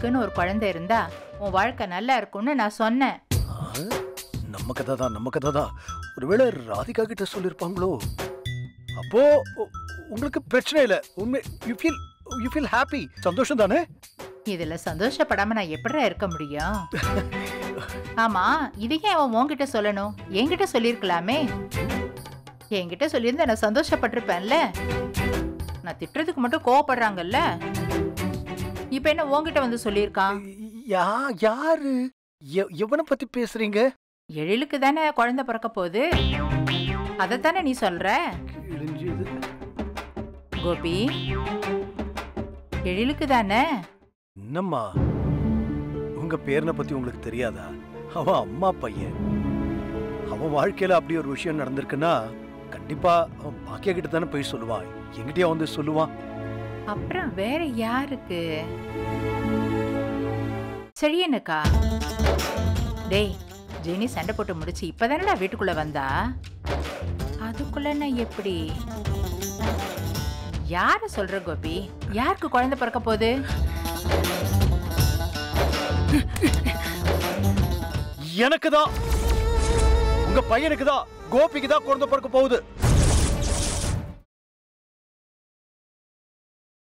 உனக்குன்னு ஒரு குழந்தை இருந்தா உன் வாழ்க்கை நல்லா இருக்கும்னு நான் சொன்னேன் ஆ, நம்ம கதை தான் நம்ம கதை தான் ஒருவேளை ராதிகா கிட்ட சொல்லியிருப்பாங்களோ அப்போ உ- உங்களுக்கு பிரச்சனை இல்லை உண்மை you feel you feel happy சந்தோஷம் தானே இதுல சந்தோஷப்படாம நான் எப்படிடா இருக்க முடியும் ஆமா இது ஏன் அவன் உன்கிட்ட சொல்லணும் என்கிட்ட சொல்லியிருக்கலாமே என்கிட்ட சொல்லியிருந்தா நான் சந்தோஷப்பட்டிருப்பேன்ல நான் திட்டுறதுக்கு மட்டும் கோவப்படுறாங்கல்ல இப்ப என்ன உன்கிட்ட வந்து சொல்லியிருக்கான் யா யாரு எ- எவனை பத்தி பேசுறீங்க எழிலுக்கு தானே குழந்தை பிறக்க போகுது அதைத்தானே நீ சொல்ற கிழிஞ்சது கோபி எழிலுக்கு தானே என்னம்மா உங்க பேரனை பத்தி உங்களுக்கு தெரியாதா அவன் அம்மா பையன் அவன் வாழ்க்கையில அப்படி ஒரு விஷயம் நடந்திருக்குன்னா கண்டிப்பா அவன் பாக்கியா கிட்ட தானே போய் சொல்லுவான் எங்கிட்டயா வந்து சொல்லுவான் அப்புறம் வேற யாருக்கு செழியனுக்கா டேய் ஜெனி சண்டை போட்டு முடிச்சு இப்பதானடா வீட்டுக்குள்ள வந்தா அதுக்குள்ள நான் எப்படி யார சொல்ற கோபி யாருக்கு குழந்தை பிறக்க போகுது எனக்கு தான் உங்க பையனுக்கு தான் கோபிக்கு தான் குழந்தை பிறக்க போகுது